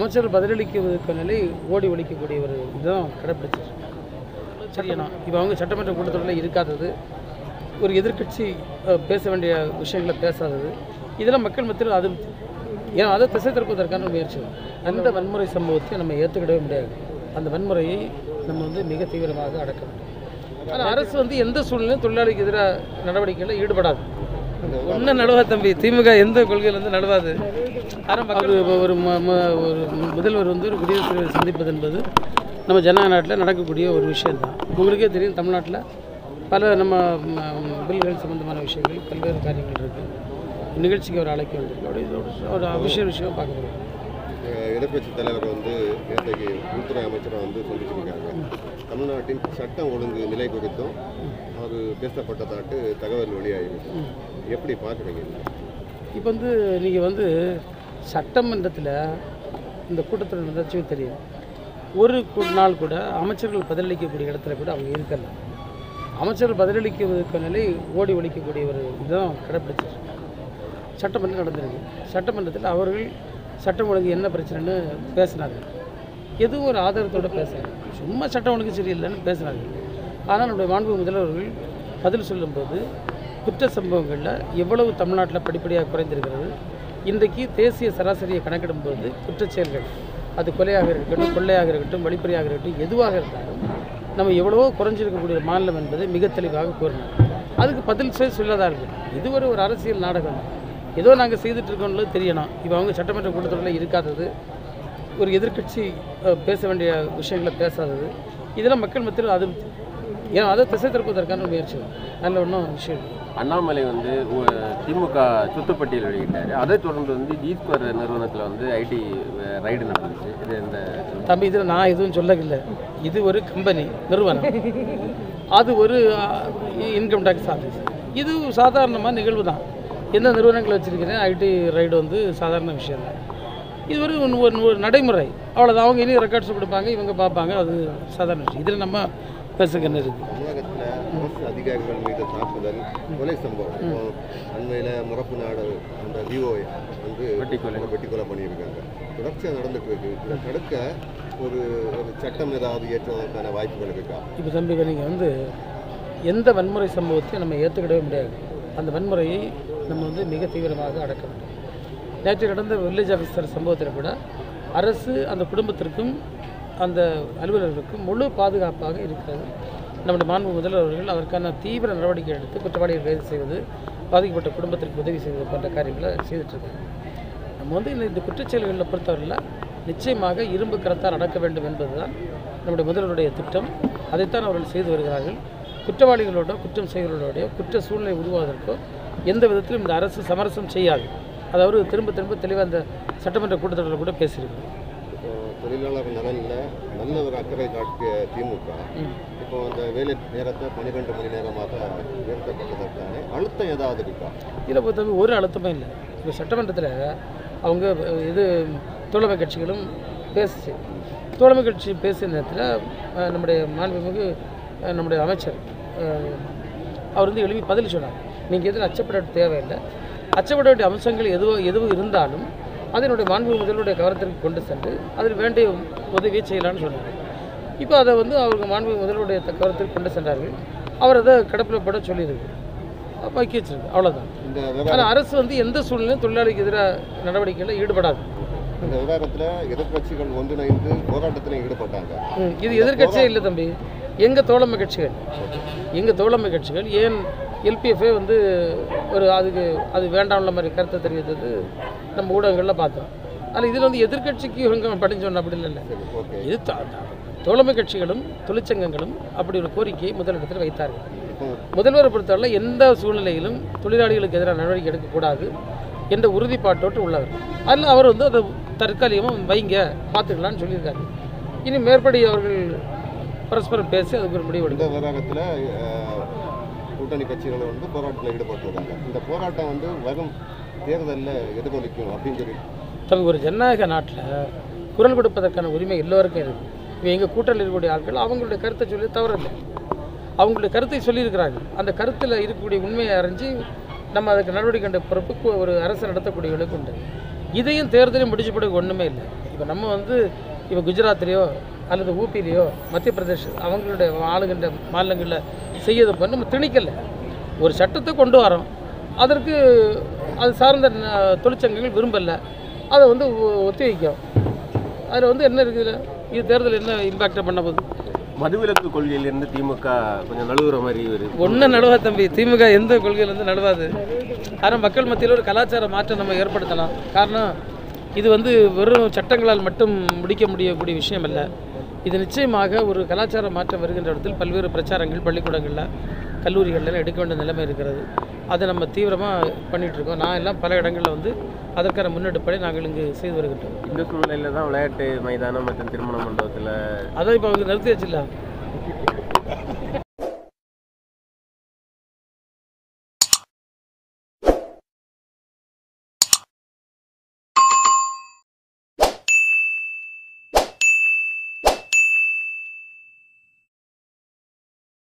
அமைச்சர் பதிலளிக்கிறதுக்கு நிலை ஓடி ஒழிக்கக்கூடிய ஒரு இதுதான் கடைப்பிடிச்சிருக்கு சரியாண்ணா இப்போ அவங்க சட்டமன்ற கூட்டத்தொடரில் இருக்காதது ஒரு எதிர்க்கட்சி அஹ், பேச வேண்டிய விஷயங்களை பேசாதது இதெல்லாம் மக்கள் மத்தியில் அது ஏன்னா அதை திசை திருப்பதற்கான முயற்சி தான். அந்த வன்முறை சம்பவத்தை நம்ம ஏற்றுக்கிடவே முடியாது அந்த வன்முறையை நம்ம வந்து மிக தீவிரமாக அடக்க வேண்டும் ஆனால் அரசு வந்து எந்த சூழ்நிலையும் தொழிலாளிக்கு எதிராக நடவடிக்கைகளில் ஈடுபடாது ஒன்றும் நடுவா தம்பி திமுக எந்த கொள்கையில் வந்து நடுவாது ஆனால் ஒரு ஒரு ம- ம- ஒரு முதல்வர் வந்து ஒரு குடியரசுத் தலைவரை சந்திப்பது என்பது நம்ம ஜனநாயக நாட்டில் நடக்கக்கூடிய ஒரு விஷயம்தான் உங்களுக்கே தெரியும் தமிழ்நாட்டில் பல நம்ம ம, பில்கள் சம்பந்தமான விஷயங்கள் பல்வேறு காரியங்கள் இருக்குது நிகழ்ச்சிக்கு அவர் அழைக்க வேண்டியிருக்கு அப்படி இது ஒரு- ஒரு அபிஷேக விஷயம் பார்க்க போகிறோம் எதிர்கட்சி தலைவர் வந்து நேற்றைக்கு உள்துறை அமைச்சரை வந்து சந்திச்சிருக்காங்க தமிழ்நாட்டின் சட்டம் ஒழுங்கு நிலை குறித்தும் அது பேசப்பட்டதாட்டு தகவல் வெளியாகிருக்கு எப்படி பார்க்குறீங்க இப்போ வந்து நீங்கள் வந்து சட்டமன்றத்தில் இந்த கூட்டத்தில் நடந்துச்சும் தெரியும் ஒரு கு- நாள் கூட அமைச்சர்கள் பதிலளிக்கக்கூடிய இடத்துல கூட அவங்க இருக்கல அமைச்சர்கள் பதிலளிக்கிறதுக்கு நிலை ஓடி ஒழிக்கக்கூடிய ஒரு இதுதான் கடைப்பிடிச்சிருக்கு சட்டமன்றம் நடந்திருக்கு சட்டமன்றத்தில் அவர்கள் சட்டம் ஒழுங்கு என்ன பிரச்சனைன்னு பேசினாங்க எதுவும் ஒரு ஆதாரத்தோடு பேசுகிறாங்க சும்மா சட்டம் ஒழுங்கு சரியில்லைன்னு பேசினாங்க ஆனால் நம்முடைய மாண்பு முதல்வர்கள் பதில் சொல்லும்போது குற்ற சம்பவங்களில் எவ்வளவு தமிழ்நாட்டில் படிப்படியாக குறைந்திருக்கிறது இன்றைக்கு தேசிய சராசரியை கணக்கிடும்போது குற்றச் செயல்கள் அது கொலையாக இருக்கட்டும் கொள்ளையாக இருக்கட்டும் வழிப்பறியாக இருக்கட்டும் எதுவாக இருந்தாலும் நம்ம எவ்வளவோ குறைஞ்சிருக்கக்கூடிய மாநிலம் என்பதை மிக தெளிவாக கூறினார் அதுக்கு பதில் செய்ய சொல்லாதார்கள் இது ஒரு ஒரு அரசியல் நாடகம் ஏதோ நாங்கள் செய்துட்டு இருக்கோம்னு தெரியணும் இப்போ அவங்க சட்டமன்ற கூட்டத்தொடரில் இருக்காதது ஒரு எதிர்க்கட்சி அஹ், பேச வேண்டிய விஷயங்களை பேசாதது இதெல்லாம் மக்கள் மத்தியில் அது ஏன்னா அதை திசை திருப்பதற்கான முயற்சி தான் அதில் ஒன்றும் விஷயம் இல்லை அண்ணாமலை வந்து உ- திமுக சுத்துப்பட்டியல் வெளியிட்டார் அதை தொடர்ந்து வந்து ஜீஸ்கர் நிறுவனத்தில் வந்து ஐடி ரைடு நடந்துச்சு இது இந்த தம்பி இதில் நான் எதுவும் சொல்லவில்லை இது ஒரு கம்பெனி நிறுவனம் அது ஒரு இன்கம் டேக்ஸ் ஆஃபீஸ் இது சாதாரணமாக நிகழ்வு தான் எந்த நிறுவனங்கள் வச்சுருக்கிறேன் ஐடி ரைடு வந்து சாதாரண விஷயம் தான் இது ஒரு ஒரு- ஒரு ஒரு நடைமுறை அவ்வளோதான் அவங்க இனி ரெக்கார்ட்ஸ் கொடுப்பாங்க இவங்க பார்ப்பாங்க அது சாதாரண விஷயம் இதில் நம்ம பேசுகிற இருக்குது தமிழகத்தில் அரசு அதிகாரிகள் மீது தாக்குதல் கொலை சம்பவம் இப்போ அண்மையில் முறப்பு நாடு அந்த விஓ வந்து வெட்டிக்கொலை. வெட்டிக்கொலை பண்ணியிருக்காங்க தொடர்ச்சியாக நடந்துட்டு இருக்கு இதை தடுக்க ஒரு ஒரு சட்டம் ஏதாவது ஏற்றுவதற்கான வாய்ப்புகள் இருக்கா இப்போ தம்பி நீங்கள் வந்து எந்த வன்முறை சம்பவத்தையும் நம்ம ஏற்றுக்கிடவே முடியாது அந்த வன்முறையை நம்ம வந்து மிக தீவிரமாக அடக்க வேண்டும் நேற்று நடந்த வில்லேஜ் ஆஃபீஸர் சம்பவத்தில் கூட அரசு அந்த குடும்பத்திற்கும் அந்த அலுவலர்களுக்கும் முழு பாதுகாப்பாக இருக்கிறது நம்முடைய மாண்பு முதல்வர்கள் அதற்கான தீவிர நடவடிக்கை எடுத்து குற்றவாளிகளை கைது செய்வது பாதிக்கப்பட்ட குடும்பத்திற்கு உதவி செய்வது போன்ற காரியங்களை செய்துட்ருக்காங்க நம்ம வந்து இந்த இந்த குற்றச்செயல்களை பொறுத்தவரையில் நிச்சயமாக இரும்பு கரத்தால் அடக்க வேண்டும் என்பதுதான் நம்முடைய முதல்வருடைய திட்டம் அதைத்தான் அவர்கள் செய்து வருகிறார்கள் குற்றவாளிகளோட குற்றம் செய்கிறவர்களோடைய குற்ற சூழ்நிலை உருவாவதற்கோ எந்த விதத்திலும் இந்த அரசு சமரசம் செய்யாது அதாவது திரும்ப திரும்ப தெளிவாக அந்த சட்டமன்ற கூட்டத்தொடரில் கூட பேசியிருக்கோம் இப்போ தொழிலாளர் நலனில் நல்ல ஒரு அக்கறை காட்டிய திமுக இப்போ அந்த வேலை நேரத்தை பன்னிரெண்டு மணி நேரமாக உயர்த்தப்பட்டதற்கான அழுத்தம் ஏதாவது இருக்கா இதில் பொறுத்தவரை ஒரு அழுத்தமும் இல்லை இப்போ சட்டமன்றத்தில் அவங்க அஹ், இது தோழமை கட்சிகளும் பேசுச்சு தோழமை கட்சி பேசிய நேரத்தில் அஹ், நம்முடைய மாண்புமிகு அஹ், நம்முடைய அமைச்சர் அஹ், அவர் வந்து எழுப்பி பதில் சொன்னார் நீங்கள் எதுவும் அச்சப்பட தேவையில்லை அச்சப்பட வேண்டிய அம்சங்கள் எதுவோ எதுவும் இருந்தாலும் அதனுடைய மாண்பு முதல்வருடைய கவனத்திற்கு கொண்டு சென்று அதில் வேண்டிய உதவியை செய்யலாம்னு சொன்னார் இப்போ அதை வந்து அவங்க மாண்பு முதல்வருடைய த- கவனத்திற்கு கொண்டு சென்றார்கள் அவர் அதை கடப்பில் போட சொல்லியிருக்கு பாக்கி வச்சிருக்கு அவ்வளோதான் இந்த விவகாரம் ஆனால் அரசு வந்து எந்த சூழ்நிலையும் தொழிலாளிக்கு எதிராக நடவடிக்கைகளில் ஈடுபடாது இந்த விவகாரத்தில் எதிர்க்கட்சிகள் ஒன்றிணைந்து போராட்டத்தில் ஈடுபட்டாங்க ம், இது எதிர்க்கட்சியே இல்லை தம்பி எங்கள் தோழமை கட்சிகள் எங்கள் தோழமை கட்சிகள் ஏன் எல்பிஎஃப்ஏ வந்து ஒரு அதுக்கு அது வேண்டாம்ல மாதிரி கருத்தை தெரிவித்தது நம்ம ஊடகங்களில் பார்த்தோம் ஆனால் இதில் வந்து எதிர்க்கட்சிக்கு இவங்க படிஞ்சு சொன்ன அப்படி இல்லை சரி ஓகே இது த- த- தோழமை கட்சிகளும் தொழிற்சங்கங்களும் அப்படி ஒரு கோரிக்கையை முதலிடத்தில் வைத்தார்கள் இப்போ முதல்வரை பொறுத்தவரை எந்த சூழ்நிலையிலும் தொழிலாளிகளுக்கு எதிராக நடவடிக்கை எடுக்கக்கூடாது என்ற உறுதிப்பாட்டோடு உள்ளவர் அதில் அவர் வந்து அதை தற்காலிகமாக வைங்க பார்த்துக்கலான்னு சொல்லியிருக்காரு இனி மேற்படி அவர்கள் பரஸ்பரம் பேசி அதுக்கு ஒரு முடிவு இந்த எடுக்கும் விவகாரத்தில் கூட்டணி கட்சிகள் வந்து போராட்டத்தில் ஈடுபட்டிருக்காங்க இந்த போராட்டம் வந்து வரும் தேர்தலில் எதிரொலிக்கும் அப்படின்னு சொல்லி தம்பி ஒரு ஜனநாயக நாட்டில் குரல் கொடுப்பதற்கான உரிமை எல்லோருக்கும் இருக்குது இப்போ எங்கள் கூட்டணியில் இருக்கக்கூடிய ஆட்கள் அவங்களுடைய கருத்தை சொல்லி தவறில்லை அவங்களுடைய கருத்தை சொல்லியிருக்கிறார்கள் அந்த கருத்தில் இருக்கக்கூடிய உண்மையை அறிஞ்சு நம்ம அதுக்கு நடவடிக்கை கண்ட பொறுப்பு கு- ஒரு அரசு நடத்தக்கூடியவர்களுக்கு உண்டு இதையும் தேர்தலையும் முடிச்சு போட ஒன்றுமே இல்லை இப்போ நம்ம வந்து இப்போ குஜராத்லேயோ அல்லது ஊபிலேயோ மத்திய பிரதேஷ் அவங்களுடைய ஆளுகின்ற மாநிலங்களில் செய்யதை பண்ணி நம்ம திணிக்கலை ஒரு சட்டத்தை கொண்டு வரோம் அதற்கு அது சார்ந்த ந- தொழிற்சங்கங்கள் விரும்பலை அதை வந்து ஒ- ஒத்தி வைக்கும் அதில் வந்து என்ன இருக்குது இது தேர்தல் என்ன இம்பாக்டை பண்ண போகுது மதுவிலக்கு கொள்கையிலிருந்து திமுக கொஞ்சம் நழுவுற மாதிரி ஒரு ஒன்றும் நடுவா தம்பி திமுக எந்த கொள்கையிலேருந்து நடுவாது ஆனால் மக்கள் மத்தியில் ஒரு கலாச்சார மாற்றம் நம்ம ஏற்படுத்தலாம் காரணம் இது வந்து வெறும் சட்டங்களால் மட்டும் முடிக்க முடியக்கூடிய விஷயம் அல்ல இது நிச்சயமாக ஒரு கலாச்சார மாற்றம் வருகின்ற இடத்தில் பல்வேறு பிரச்சாரங்கள் பள்ளிக்கூடங்களில் கல்லூரிகளில் எடுக்க வேண்டிய நிலைமை இருக்கிறது அதை நம்ம தீவிரமாக பண்ணிகிட்ருக்கோம் நான் எல்லாம் பல இடங்களில் வந்து அதற்கான முன்னெடுப்பை நாங்கள் இங்கு செய்து வருகின்றோம் இந்த சூழ்நிலையில தான் விளையாட்டு மைதானம் மற்றும் திருமண மண்டபத்தில் அதை இப்போ அவங்க நிறுத்தி வச்சிடலாம்